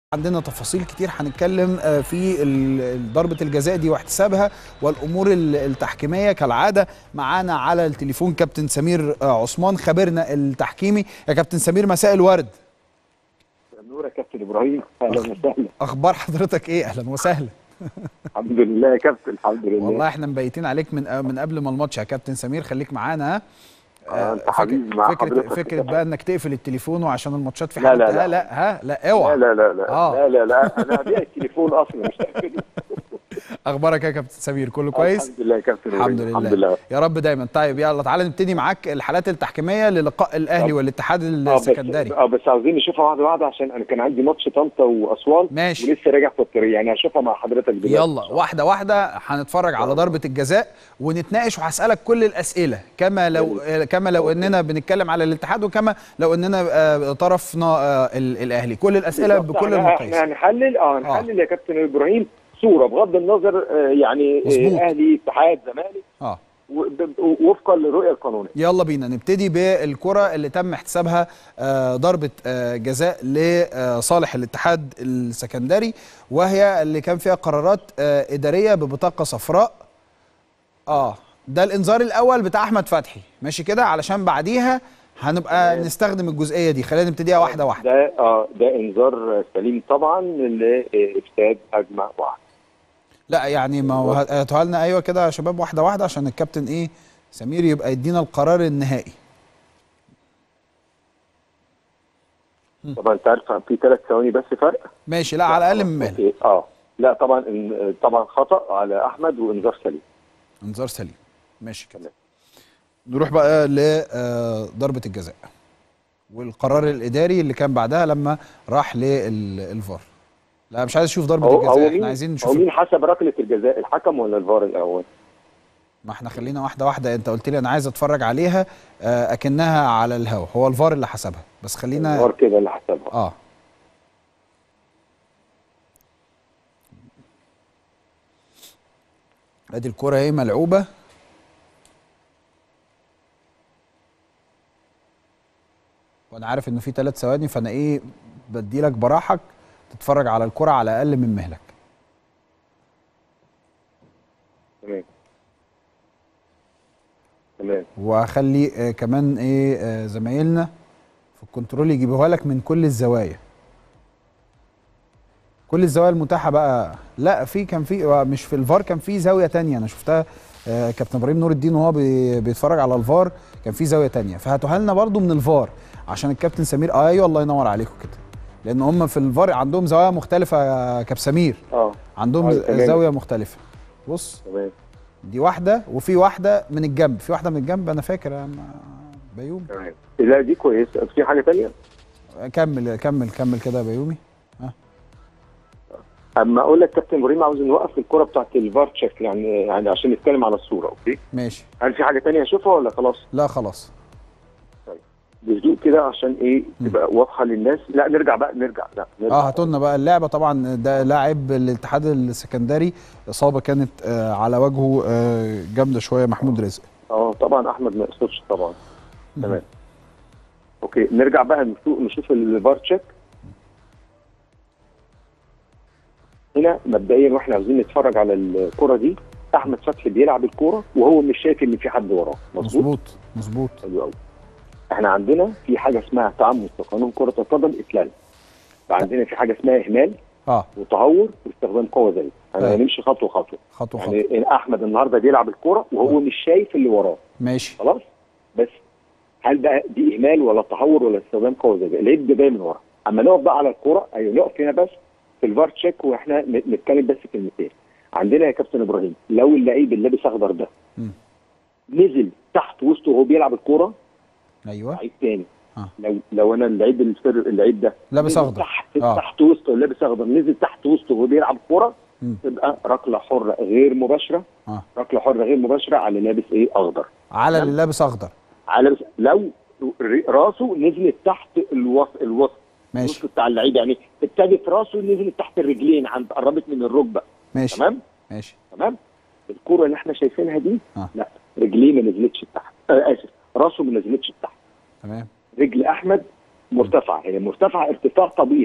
عندنا تفاصيل كتير هنتكلم في ال- ضربة الجزاء دي واحتسابها والأمور ال- التحكيمية كالعادة معانا على التليفون كابتن سمير عثمان خبيرنا التحكيمي يا كابتن سمير مساء الورد نور يا كابتن ابراهيم اهلا وسهلا أخبار حضرتك إيه أهلا وسهلا الحمد لله يا كابتن الحمد لله والله احنا مبيتين عليك من من قبل ما الماتش يا كابتن سمير خليك معانا ها آه، انت فكرة حبيبي مع فكرة, حضرتك فكرة بقى انك تقفل التليفون وعشان الماتشات في لا، لا، حالتها لا. لا ها لا لا اوعى لا لا لا آه. لا لا لا انا هبيع التليفون اصلا مش هقفله. اخبارك يا كابتن سمير كله كويس الحمد لله يا كابتن الحمد إبراهيم. لله. الحمد لله يا رب دايما طيب يلا تعالى نبتدي معاك الحالات التحكيميه للقاء الاهلي طب. والاتحاد اه بس السكندري اه بس عاوزين نشوفها واحده واحده عشان انا كان عندي ماتش طنطا واسوان ماشي. ولسه راجع في الطريق يعني هشوفها مع حضرتك دلوقتي يلا واحده واحده هنتفرج على ضربه الجزاء ونتناقش وهسالك كل الاسئله كما لو كما لو اننا بنتكلم على الاتحاد وكما لو اننا آه، طرفنا آه، ال- الاهلي كل الاسئله بالظبط. بكل احنا المقاييس احنا هنحلل اه هنحلل يا كابتن ابراهيم صوره بغض النظر آه، يعني مظبوط. آه، اهلي اتحاد زمالك اه و- ب- وفقا للرؤيه القانونيه يلا بينا نبتدي بالكرة اللي تم احتسابها آه، ضربة آه، جزاء لصالح الاتحاد السكندري وهي اللي كان فيها قرارات آه، إدارية ببطاقة صفراء اه ده الإنذار الأول بتاع أحمد فتحي ماشي كده علشان بعديها هنبقى تمام. نستخدم الجزئية دي خلينا نبتديها واحدة واحدة ده اه ده انذار سليم طبعا لافساد هجمه واحده لا يعني ما هو هاتوها لنا أيوه كده يا شباب واحدة واحدة عشان الكابتن إيه سمير يبقى يدينا القرار النهائي طبعا انت عارف في ثلاث ثواني بس فرق ماشي لا على الأقل من مهلك أوكي، اه لا طبعا إن- طبعا خطا على احمد وانذار سليم انذار سليم ماشي كده تمام. نروح بقى لضربة الجزاء والقرار الإداري اللي كان بعدها لما راح للفار لا مش عايز اشوف ضربة هو هو الجزاء مين احنا عايزين هو نشوف مين حسب ركله الجزاء الحكم ولا الفار الاول؟ ما احنا خلينا واحدة واحدة انت قلت لي انا عايز اتفرج عليها آه، اكنها على الهوا هو الفار اللي حسبها بس خلينا الفار كده اللي حسبها اه ادي الكرة اهي ملعوبة وانا عارف انه في ثلاث ثواني فانا ايه بدي لك براحك تتفرج على الكرة على اقل من مهلك تمام تمام وهخلي آه كمان ايه آه زمايلنا في الكنترول يجيبوها لك من كل الزوايا كل الزوايا المتاحه بقى لا في كان في آه، مش في الفار كان في زاويه تانية انا شفتها آه كابتن ابراهيم نور الدين وهو بي- بيتفرج على الفار كان في زاويه تانية فهاتوها لنا برضو من الفار عشان الكابتن سمير آه ايوه الله ينور عليكم كده لان هم في الفار عندهم زوايا مختلفه يا كاب سمير اه عندهم أيوة، ز- تمام. زاويه مختلفه بص تمام دي واحده وفي واحده من الجنب في واحده من الجنب انا فاكر يا م- بيومي تمام لا دي كويس في حاجه ثانيه كمل كمل كمل كده يا بيومي اما اقول لك كابتن ابراهيم عاوز نوقف الكره بتاعت الفار تشيك يعني يعني عشان نتكلم على الصوره اوكي ماشي هل في حاجه ثانيه اشوفها ولا خلاص لا خلاص بهدوء كده عشان ايه تبقى واضحه للناس لا نرجع بقى نرجع لا نرجع اه هاتوا لنا بقى اللعبه طبعا ده لاعب الاتحاد السكندري اصابه كانت آه على وجهه آه جامده شويه محمود رزق اه طبعا احمد ما يقصدش طبعا تمام اوكي نرجع بقى نشوف نشوف الفار تشيك هنا مبدئيا واحنا عاوزين نتفرج على الكره دي احمد فتحي بيلعب الكوره وهو مش شايف ان في حد وراه مظبوط مظبوط مظبوط حلو قوي احنا عندنا في حاجه اسمها تعمد في قانون كره القدم اتلال فعندنا في حاجه اسمها اهمال اه وتهور واستخدام قوه زي أيوة. هنمشي خطوه خطوه خطوه خطوه يعني إن احمد النهارده بيلعب الكوره وهو مش شايف اللي وراه ماشي خلاص بس هل بقى دي اهمال ولا تهور ولا استخدام قوه زي كده اللعيب ده جاي من ورا اما نقف بقى على الكوره ايوه نقف هنا بس في الفار تشيك واحنا ن- نتكلم بس كلمتين عندنا يا كابتن ابراهيم لو اللعيب اللي لابس اخضر ده مم. نزل تحت وسطه وهو بيلعب الكوره ايوه لعيب تاني آه. لو لو انا اللعيب الفر اللعيب ده لابس نزل أخضر. تحت آه. تحت وسطه لابس اخضر نزل تحت وسطه وهو بيلعب كوره مم. تبقى ركله حره غير مباشره اه ركله حره غير مباشره على اللي لابس ايه اخضر على اللي لابس اخضر على لو ر- راسه نزلت تحت الوسط الوسط ماشي الوسط بتاع اللعيب يعني ابتدت راسه نزلت تحت الرجلين عند قربت من الركبه ماشي تمام ماشي تمام الكوره اللي احنا شايفينها دي آه. لا رجليه ما نزلتش تحت آه اسف راسه ما نزلتش تحت تمام رجل احمد مرتفعه هي مرتفعه ارتفاع طبيعي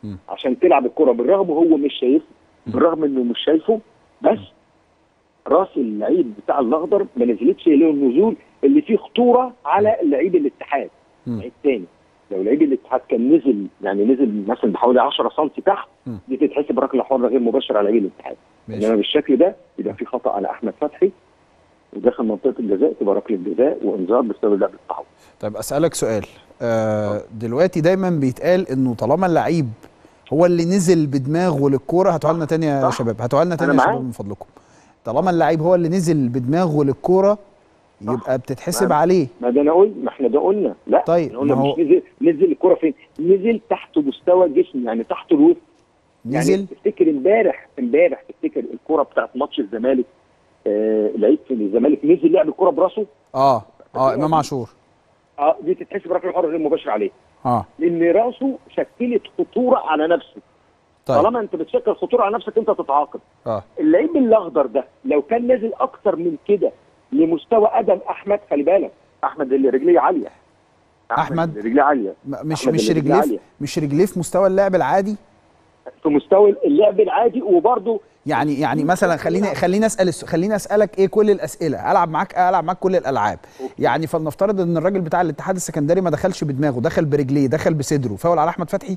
مم. عشان تلعب الكره بالرغم هو مش شايف بالرغم انه مش شايفه بس راس اللعيب بتاع الاخضر ما نزلتش له النزول اللي فيه خطوره على لعيب الاتحاد مم. لعيب تاني لو لعيب الاتحاد كان نزل يعني نزل مثلا بحوالي 10 سم تحت مم. دي تتحسب ركله حره غير مباشره على لعيب الاتحاد ماشي. انما بالشكل ده يبقى في خطا على احمد فتحي وداخل منطقه الجزاء تبقى ركله جزاء وانذار بسبب لعب التعوض طيب اسالك سؤال آه دلوقتي دايما بيتقال انه طالما اللعيب هو اللي نزل بدماغه للكوره هاتوها لنا تاني يا صح. شباب هاتوها لنا تاني أنا يا معاك. شباب من فضلكم طالما اللعيب هو اللي نزل بدماغه للكوره يبقى بتتحسب معاك. عليه ما ده انا قلت ما احنا ده قلنا لا طيب، احنا قلنا ما هو- مش نزل نزل الكره فين نزل تحت مستوى الجسم يعني تحت الوسط نزل يعني تفتكر امبارح امبارح تفتكر الكره بتاعت ماتش الزمالك آه لعيب في الزمالك نزل لعب الكره براسه اه اه امام عاشور اه دي تتحسب ركله حره غير مباشره عليه اه لان راسه شكلت خطوره على نفسه طيب طالما انت بتشكل خطوره على نفسك انت تتعاقب اه اللعيب الاخضر ده لو كان نازل اكتر من كده لمستوى ادم احمد خلي بالك احمد اللي رجليه عاليه أحمد؟ اللي رجليه عاليه م- مش أحمد مش اللي رجليه رجليه في- عالية. مش رجليه في مستوى اللعب العادي في مستوى اللعب العادي وبرده يعني يعني مثلا خليني خليني اسال الس- خليني اسالك ايه كل الاسئله العب معاك العب معاك كل الالعاب يعني فلنفترض ان الراجل بتاع الاتحاد السكندري ما دخلش بدماغه دخل برجليه دخل بصدره فاول على احمد فتحي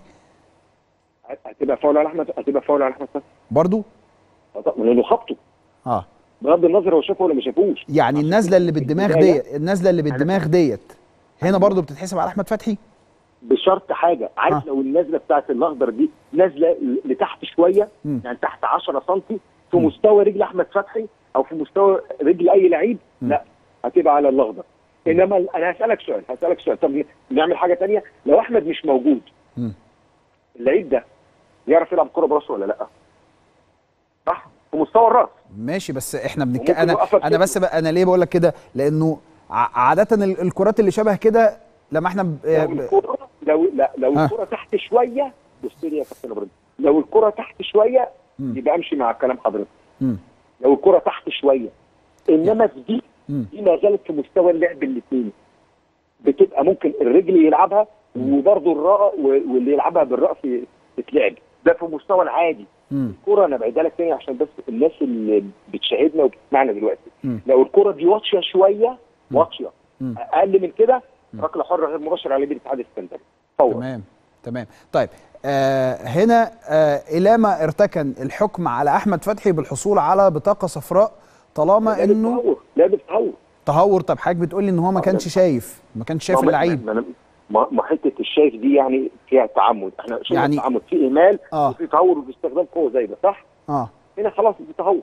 هتبقى فاول على احمد هتبقى فاول على احمد فتحي برضو آه طبعاً، لانه خبطه اه بغض النظر هو شافه ولا ما شافوش يعني النازله اللي بالدماغ البداية- ديت النازله اللي بالدماغ ديت هنا برضو بتتحسب على احمد فتحي بشرط حاجه عارف آه. لو النازله بتاعت الاخضر دي نازله ل- لتحت شويه مم. يعني تحت 10 سم في مستوى رجل احمد فتحي او في مستوى رجل اي لعيب لا هتبقى على الاخضر انما ال- انا هسالك سؤال هسالك سؤال طب نعمل حاجه تانية لو احمد مش موجود مم. اللعيب ده يعرف يلعب كوره براسه ولا لا صح في مستوى الراس ماشي بس احنا وممكن بنتكلم انا يوقفك انا كده. بس بقى انا ليه بقول لك كده لانه ع- عاده ال- الكرات اللي شبه كده لما احنا ب... لو ب... الكرة لو لا لو ها. الكرة تحت شوية بص لي يا كابتن ابراهيم لو الكرة تحت شوية مم. يبقى امشي مع كلام حضرتك مم. لو الكرة تحت شوية انما في دي مم. دي ما زالت في مستوى اللعب الاثنين بتبقى ممكن الرجل يلعبها وبرضه الراء واللي يلعبها بالراس تتلعب ده في المستوى العادي مم. الكرة انا بعيدها لك تاني عشان بس الناس اللي بتشاهدنا وبتسمعنا دلوقتي مم. لو الكرة دي واطيه شويه واطيه مم. اقل من كده ركله حره غير مباشره على بيت الاتحاد السكندري فور تمام تمام طيب آه هنا آه الى ما ارتكن الحكم على احمد فتحي بالحصول على بطاقه صفراء طالما لعب انه التهور لعب التهور تهور طب حضرتك بتقول لي ان هو ما كانش شايف ما كانش شايف ما- اللعيب ما- ما- ما ما حته الشايف دي يعني فيها تعمد احنا شفنا يعني- يعني تعمد في اهمال آه. وفي تهور وفي استخدام قوه زي ده صح؟ اه هنا خلاص في تهور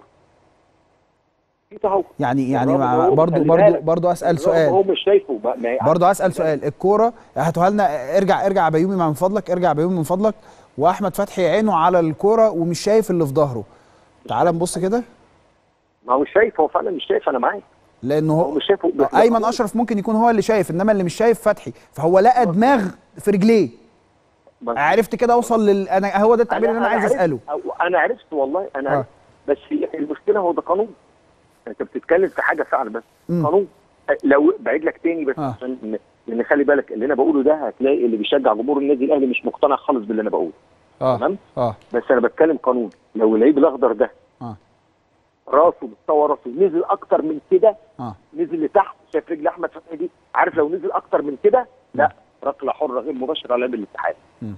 في تهور يعني يعني الرغم مع هو- برضو خلي برضو بالك، برضو اسال الرغم هو سؤال مش شايفه ما ما برضو اسال سؤال الكوره هاتوها لنا ارجع ارجع بيومي من فضلك ارجع بيومي من فضلك واحمد فتحي عينه على الكوره ومش شايف اللي في ظهره تعال نبص كده ما هو مش شايف هو فعلا مش شايف انا معاك لانه هو هو مش شايفه بس ايمن هو- اشرف ممكن يكون هو اللي شايف انما اللي مش شايف فتحي فهو لقى دماغ في رجليه بس- عرفت كده اوصل لل انا هو ده التعبير اللي انا عايز عرفت- اساله أو- انا عرفت والله انا آه. عرفت بس هي المشكله هو ده قانون انت بتتكلم في حاجه فعلا بس مم. قانون لو بعيد لك تاني بس آه. عشان ن- لان خلي بالك اللي انا بقوله ده هتلاقي اللي بيشجع جمهور النادي الاهلي مش مقتنع خالص باللي انا بقوله اه تمام اه بس انا بتكلم قانون لو اللعيب الاخضر ده اه راسه مستوى راسه نزل اكتر من كده اه نزل لتحت شايف رجل احمد فتحي دي عارف لو نزل اكتر من كده لا ركله حره غير مباشره على لاعب الاتحاد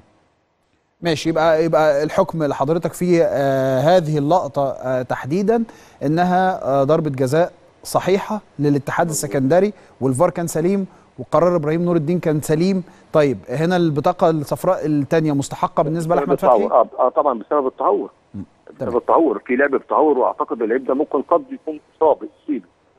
ماشي يبقى يبقى الحكم اللي حضرتك فيه آه هذه اللقطه آه تحديدا انها آه ضربه جزاء صحيحه للاتحاد السكندري والفار كان سليم وقرار ابراهيم نور الدين كان سليم طيب هنا البطاقه الصفراء الثانيه مستحقه بالنسبه لاحمد بسبب فتحي التهور. اه آه، طبعا بسبب التهور تمام. بسبب التهور في لعب بتهور واعتقد اللعيب ده ممكن قد يكون اصاب يصيب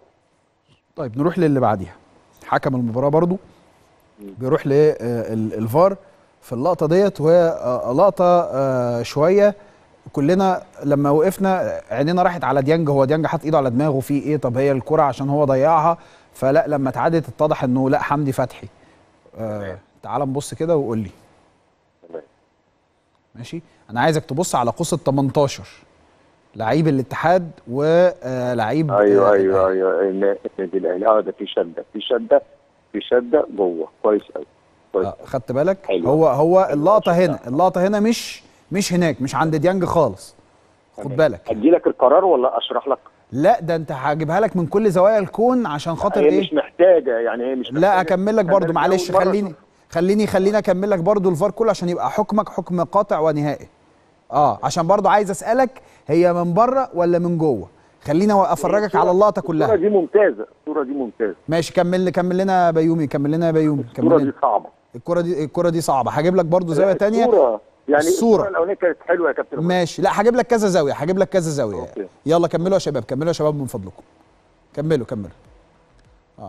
طيب نروح للي بعديها حكم المباراه برضو بيروح للفار في اللقطه ديت وهي آه، لقطه آه، شويه كلنا لما وقفنا عينينا راحت على ديانج هو ديانج حاطط ايده على دماغه في ايه طب هي الكره عشان هو ضيعها فلا لما اتعادت اتضح انه لا حمدي فتحي آه تعال نبص كده وقول لي تمام. ماشي انا عايزك تبص على قوس ال 18 لعيب الاتحاد ولعيب ايوه ايوه ايوه النا- النادي الاهلي اه ده في شده في شده في شده جوه كويس قوي كويس آه خدت بالك حلو. هو هو اللقطه هنا اللقطه هنا مش مش هناك مش عند ديانج خالص خد بالك ادي لك القرار ولا اشرح لك لا ده انت هجيبها لك من كل زوايا الكون عشان خاطر هي ايه مش محتاجه يعني هي مش لا محتاجة. اكمل لك أنا برضو أول معلش مرة خليني أشوف. خليني خليني اكمل لك برضو الفار كله عشان يبقى حكمك حكم قاطع ونهائي اه عشان برضو عايز اسالك هي من بره ولا من جوه خليني افرجك الصورة- على اللقطه الصوره كلها دي ممتازه الصوره دي ممتازه ماشي كمل كمل لنا يا بيومي كمل لنا يا بيومي الصوره كمل دي لنا. صعبه الكره دي الكره دي صعبه هجيب لك برضو زاويه تانية الصوره يعني الصورة. الصوره الاولانيه كانت حلوه يا كابتن أبو. ماشي لا هجيب لك كذا زاويه هجيب لك كذا زاويه أوكي. يلا كملوا يا شباب كملوا يا شباب من فضلكم كملوا كملوا اه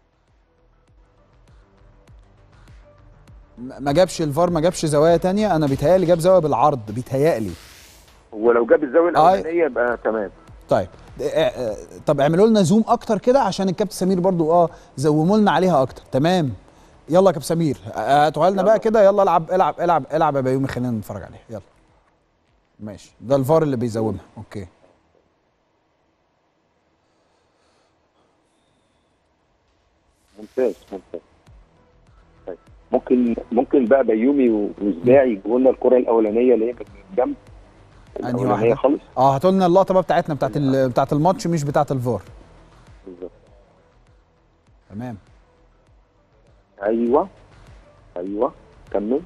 م- ما جابش الفار ما جابش زوايا تانية انا بيتهيألي جاب زاويه بالعرض بيتهيألي ولو جاب الزاويه آه. الاولانيه يبقى تمام طيب آه، آه، طب اعملوا لنا زوم اكتر كده عشان الكابتن سمير برضو اه زوموا لنا عليها اكتر تمام يلا يا كابتن سمير آه، هاتوها لنا بقى كده يلا العب العب العب العب يا بيومي خلينا نتفرج عليها يلا ماشي ده الفار اللي بيزومها اوكي ممتاز ممتاز طيب ممكن ممكن بقى بيومي و- وزباعي يجيبوا لنا الكره الاولانيه اللي هي كانت من الجنب أنهي الاولانيه واحدة؟ خالص اه هاتوا لنا اللقطه بقى بتاعتنا بتاعت ال- بتاعت الماتش مش بتاعت الفار بالظبط تمام ايوه ايوه كمل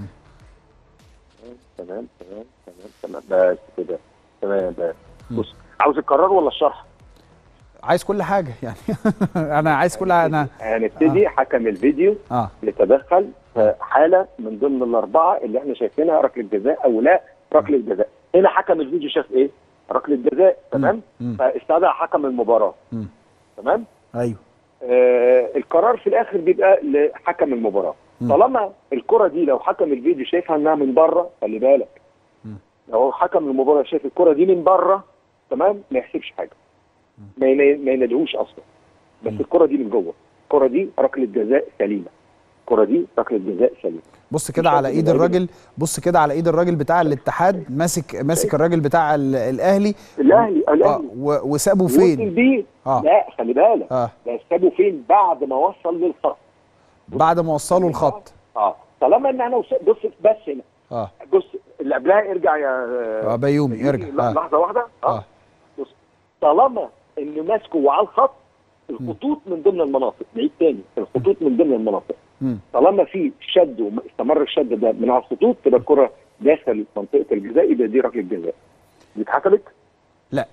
تمام تمام تمام تمام بس كده تمام بس بص عاوز القرار ولا الشرح؟ عايز كل حاجه يعني انا عايز كل حاجه انا هنبتدي حكم الفيديو اه يتدخل في حاله من ضمن الاربعه اللي احنا شايفينها ركله جزاء او لا ركله جزاء هنا حكم الفيديو شاف ايه؟ ركله جزاء تمام؟ مم. فاستدعى حكم المباراه مم. تمام؟ ايوه آه القرار في الاخر بيبقى لحكم المباراه مم. طالما الكره دي لو حكم الفيديو شايفها انها من بره خلي بالك مم. لو حكم المباراه شايف الكره دي من بره تمام ما يحسبش حاجه ما ين- ما ينادهوش اصلا بس الكره دي من جوه الكره دي ركله جزاء سليمه الكره دي ركله جزاء سليمه بص كده على ايد الراجل بص كده على ايد الراجل بتاع الاتحاد ماسك ماسك الراجل بتاع ال- الاهلي الاهلي اه الاهلي و- وسابه وصل فين بيه آه. لا خلي بالك اه ده سابه فين بعد ما وصل للخط بعد ما وصلوا الخط اه طالما ان انا وصلت بص بس هنا اه بص اللي قبلها ارجع يا اه بيومي ارجع لا- اه لحظه واحده اه, اه بص طالما انه ماسكه وعلى الخط الخطوط من ضمن المناطق نعيد تاني الخطوط من ضمن المناطق مم. طالما في شد واستمر الشد ده من على الخطوط تبقى الكره داخل منطقه الجزاء يبقى دي ركله جزاء دي اتحسبت؟ لا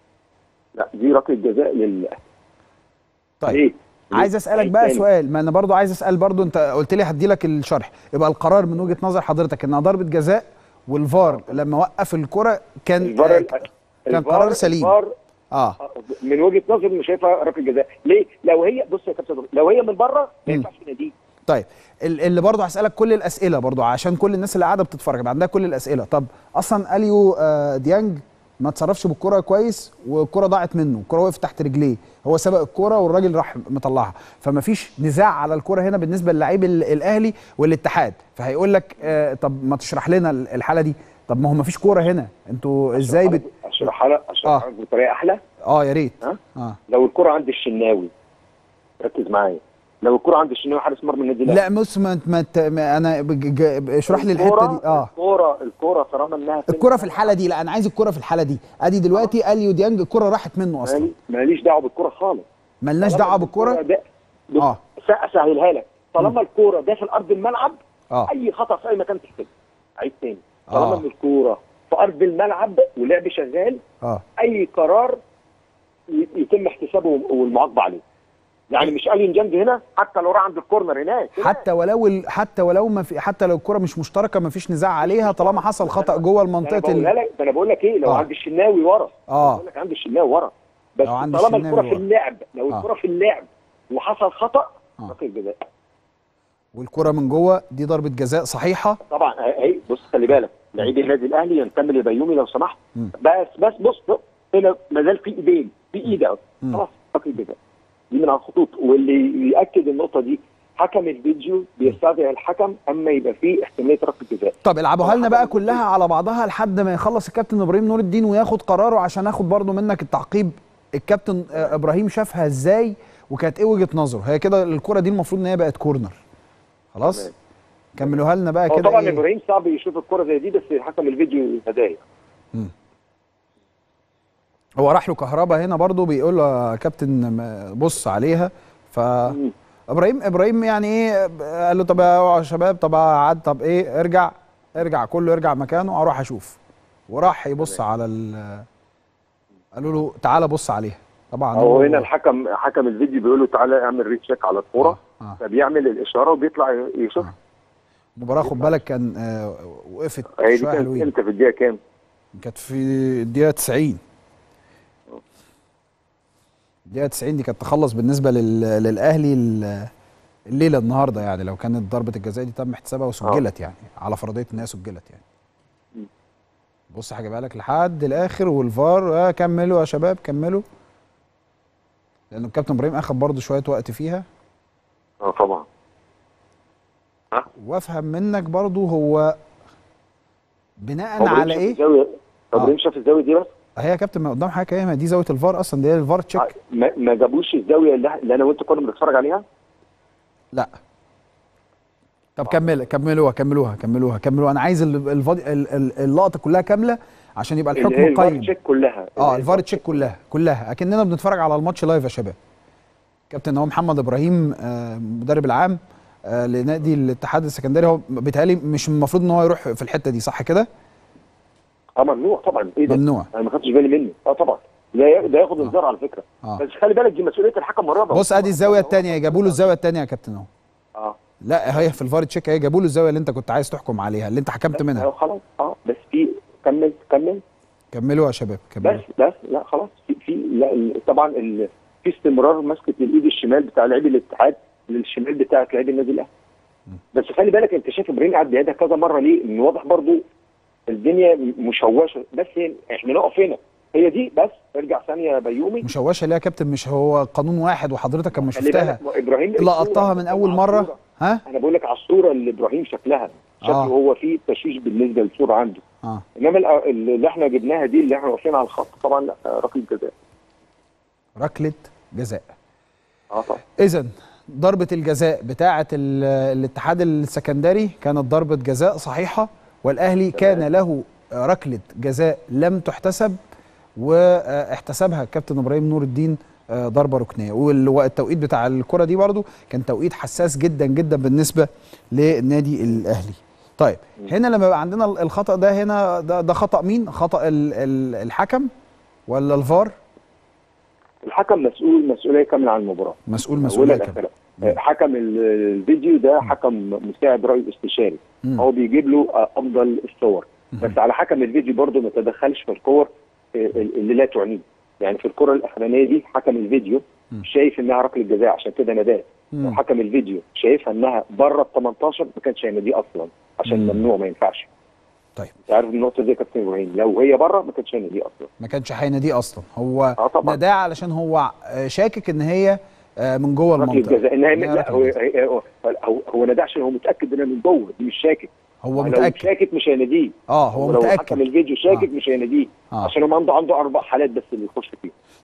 لا دي ركله جزاء لل طيب ليه؟ عايز ليه؟ اسالك عيد بقى تاني. سؤال ما انا برضو عايز اسال برضو انت قلت لي هدي لك الشرح يبقى القرار من وجهه نظر حضرتك انها ضربه جزاء والفار لما وقف الكره كان الفار آه كان قرار سليم. الفار اه من وجهه نظري انه شايفها ركله جزاء ليه؟ لو هي بص يا كابتن لو هي من بره ما مم. ينفعش ناديه طيب ال- اللي برضه هسألك كل الأسئلة برضه عشان كل الناس اللي قاعدة بتتفرج يبقى عندها كل الأسئلة طب أصلا أليو آه، ديانج ما تصرفش بالكرة كويس والكرة ضاعت منه الكرة وقفت تحت رجليه هو سبق الكرة والراجل راح مطلعها فما فيش نزاع على الكرة هنا بالنسبة للاعيب ال- الأهلي والاتحاد فهيقول لك آه، طب ما تشرح لنا ال- الحالة دي طب ما هو ما فيش كورة هنا انتوا ازاي بت... اشرحها لك اشرحها لك بطريقه احلى اه يا ريت ها؟ اه لو الكره عند الشناوي ركز معايا لو الكره عند الشناوي حارس مرمى النادي الاهلي لا بص ما, ما, ت- ما انا بج- ج- اشرح لي الحتة الكرة- دي اه الكرة الكرة طالما انها الكرة في الحالة دي لا أنا عايز الكرة في الحالة دي أدي دلوقتي أليو ديانج الكرة راحت منه أصلا مالي- ماليش دعوه بالكرة خالص ملناش طالما دعوة إن بالكرة ده بص، آه. س- اسهلها لك طالما الكرة داخل ارض الملعب آه اي خطا في اي مكان تحسب عيد تاني آه. طالما ان الكرة في ارض الملعب ولعب شغال اه اي قرار ي- يتم احتسابه والمعاقبه عليه يعني مش الين جنب هنا حتى لو راح عند الكورنر هناك هناك. حتى ولو ال... حتى ولو ما في حتى لو الكرة مش مشتركة ما فيش نزاع عليها طالما حصل خطأ جوه ده انا المنطقة بقولها ال... لك ده انا بقول لك ايه لو آه. عند الشناوي ورا آه. بقول لك عند الشناوي ورا بس لو عند طالما الشناوي الكرة في ورا. اللعب لو آه. الكرة في اللعب وحصل خطأ آه. ركله جزاء والكرة من جوه دي ضربة جزاء صحيحة طبعا اهي بص خلي بالك لعيب النادي الاهلي ينتمي لبيومي لو سمحت مم. بس بس بص بص هنا ما زال في ايدين في ايد اهو مم. خلاص ركله جزاء دي من على الخطوط واللي ياكد النقطه دي حكم الفيديو بيستدعي الحكم اما يبقى فيه احتماليه ركله جزاء طب العبوها لنا حكم بقى الفيديو. كلها على بعضها لحد ما يخلص الكابتن ابراهيم نور الدين وياخد قراره عشان اخد برضو منك التعقيب الكابتن آه، ابراهيم شافها ازاي وكانت ايه وجهة نظره هي كده الكرة دي المفروض ان هي بقت كورنر خلاص تمام. كملوها لنا بقى هو كده طبعا إيه؟ ابراهيم صعب يشوف الكره زي دي بس حكم الفيديو هدايا هو راح له كهربا هنا برضو بيقول له يا كابتن م- بص عليها ف مم. ابراهيم ابراهيم يعني ايه قال له طب يا شباب طب عد طب ايه ارجع ارجع كله يرجع مكانه اروح اشوف وراح يبص على ال قالوا له تعالى بص عليها طبعا هو هنا الحكم حكم الفيديو بيقول له تعالى اعمل ريت شيك على الكوره آه، آه. فبيعمل الاشاره وبيطلع يشوف المباراه خد بالك كان آه، وقفت هي دي شويه كانت حلوين امتى في الدقيقه كام؟ كانت في الدقيقه 90 الدقيقه 90 دي كانت تخلص بالنسبه لل... للاهلي ال- الليله النهارده يعني لو كانت ضربه الجزاء دي تم احتسابها وسجلت يعني على فرضيه ان هي سجلت يعني مم. بص هجيبها لك لحد الاخر والفار آه كملوا يا شباب كملوا لانه الكابتن ابراهيم اخد برضه شويه وقت فيها اه طبعا وافهم منك برضه هو بناء هو على إبراهيم شاف ايه الزاويه آه. ابراهيم شاف الزاويه دي بس هي يا كابتن ما قدام حاجه ايه ما دي زاويه الفار اصلا دي هي الفار تشيك ما, ما جابوش الزاويه اللي, اللي انا وانت كنا بنتفرج عليها لا طب كمل كملوها كملوها كملوها كملوها انا عايز ال- الفاضي ال- ال- اللقطه كلها كامله عشان يبقى اللي هي الحكم الفار قيم تشيك كلها اه الفار تشيك كلها كلها اكننا بنتفرج على الماتش لايف يا شباب كابتن هو محمد ابراهيم آه، المدرب العام آه، لنادي الاتحاد السكندري هو بيتهيألي مش المفروض ان هو يروح في الحته دي صح كده؟ اه ممنوع طبعا ايه ده؟ ممنوع انا ما خدتش بالي منه اه طبعا ده ي- ده ياخد انذار على فكره اه بس خلي بالك دي مسؤوليه الحكم مرابع بص ادي الزاويه الثانيه جابوا له الزاويه الثانيه يا كابتن اهو اه لا هي في الفار تشيك هي جابوا له الزاويه اللي انت كنت عايز تحكم عليها اللي انت حكمت منها آه، خلاص اه بس في كمل كمل كملوا يا شباب كملوا بس بس لا خلاص في في لا ال- طبعا ال- في استمرار مسكه الايد الشمال بتاع لاعبي الاتحاد للشمال بتاعت لاعبي النادي الاهلي بس خلي بالك انت شايف ابراهيم قعد بيدها كذا مره ليه؟ ان واضح برضو الدنيا م- مشوشه بس هي- احنا نقف هنا هي دي بس ارجع ثانيه يا بيومي مشوشه ليه يا كابتن مش هو قانون واحد وحضرتك كان خلي شفتها بالك ما ابراهيم لقطتها من اول على مره الصورة. ها انا بقول لك على الصوره اللي ابراهيم شكلها شكله آه. هو فيه تشويش بالنسبه للصوره عنده اه انما الأ- اللي احنا جبناها دي اللي احنا واقفين على الخط طبعا لا آه، ركله جزاء ركله جزاء اه طبعا اذا ضربه الجزاء بتاعه ال- الاتحاد السكندري كانت ضربه جزاء صحيحه والاهلي كان له ركله جزاء لم تحتسب واحتسبها الكابتن ابراهيم نور الدين آه، ضربه ركنيه وال- والتوقيت بتاع الكره دي برضو كان توقيت حساس جدا جدا بالنسبه للنادي الاهلي طيب هنا لما يبقى عندنا الخطا ده هنا ده, ده خطا مين خطا ال- ال- الحكم ولا الفار الحكم مسؤول مسؤوليه كامله عن المباراه مسؤول أولها مسؤوليه لآخرها. كامله آه، حكم ال- الفيديو ده حكم مساعد رئيس استشاري مم. هو بيجيب له آه، افضل الصور بس على حكم الفيديو برضه ما تدخلش في الكور آه، اللي لا تعنيه يعني في الكره الاخرانيه دي حكم الفيديو شايف انها ركله جزاء عشان كده نداه مم. لو حكم الفيديو شايفها انها بره ال 18 ما كانش هيناديه اصلا عشان مم. ممنوع ما ينفعش طيب انت عارف النقطه دي يا كابتن ابراهيم لو هي بره ما كانش هيناديه اصلا ما كانش هيناديه اصلا هو اه طبعا. نداه علشان هو آه، شاكك ان هي آه، من جوه ركله المنطقه جزاء انها إن هي لا ركلة هو جزاء. هو هو, هو نداه عشان هو متاكد انها من جوه دي مش شاكك هو لو متاكد شاكك مش هيناديه اه هو ولو حكم متاكد الفيديو شاكك آه. مش هيناديه آه. عشان هم عنده عنده اربع حالات بس اللي يخش فيهم